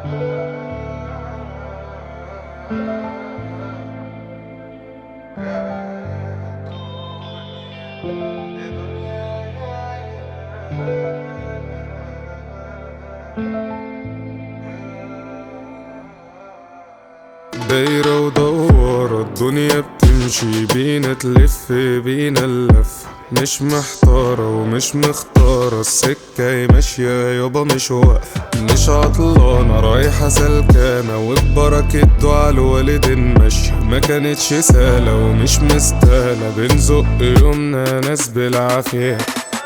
دايرة ودورة الدنيا بتمشي بينا تلف بينا اللف مش محتارة ومش مختارة السكة ماشية يابا مش واقفة مش عطلانة رايحة سلكانة وببركة دعاء الوالد ماشية ما كانتش سهلة ومش مستاهلة بنزق يومنا ناس بالعافية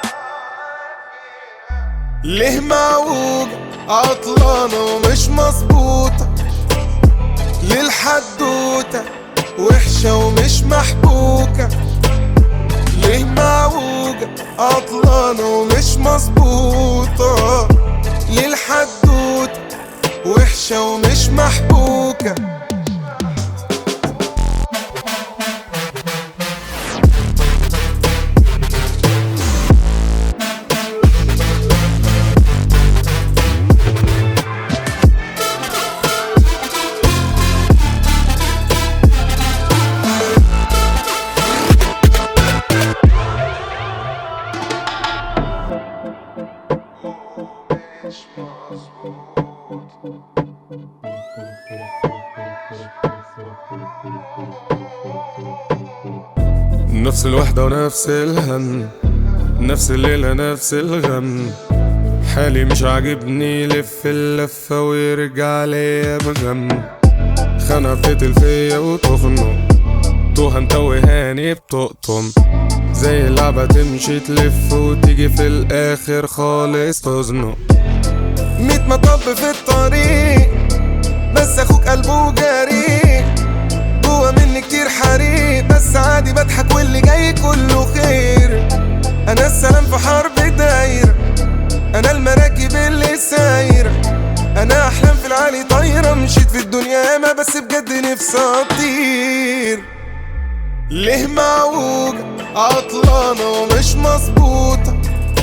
ليه معوجة عطلانة ومش مظبوطة للحدوتة وحشة ومش محبوكة ليه معوجة عطلانة ومش مظبوطة للحدوتة وحشة ومش محبوكة نفس الوحدة ونفس الهم نفس الليلة نفس الغم حالي مش عاجبني لف اللفة ويرجع ليا بغم خانة بتقتل فيا وتخنق توها متوهاني بتقطم زي اللعبة تمشي تلف وتيجي في الآخر خالص تزنق ميت مطب في الطريق بس اخوك قلبه جريء جوا مني كتير حريق بس عادي بضحك واللي جاي كله خير انا السلام في حرب دايرة انا المراكب اللي سايرة انا احلام في العالي طايرة مشيت في الدنيا ياما بس بجد نفسي اطير ليه معوجة عطلانة ومش مظبوطة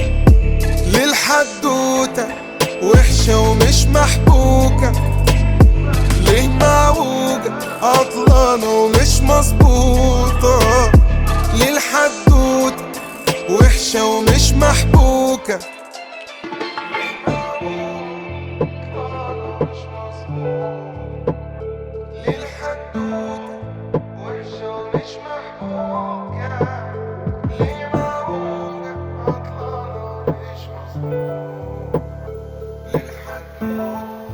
للحدوتة وحشة ومش محبوكة ليه معوجة عطلانة ومش مظبوطة للحدوتة وحشة ومش محبوكة للحدوتة وحشة ومش محبوكة ليه معوجة عطلانة ومش مظبوطة للحدوتة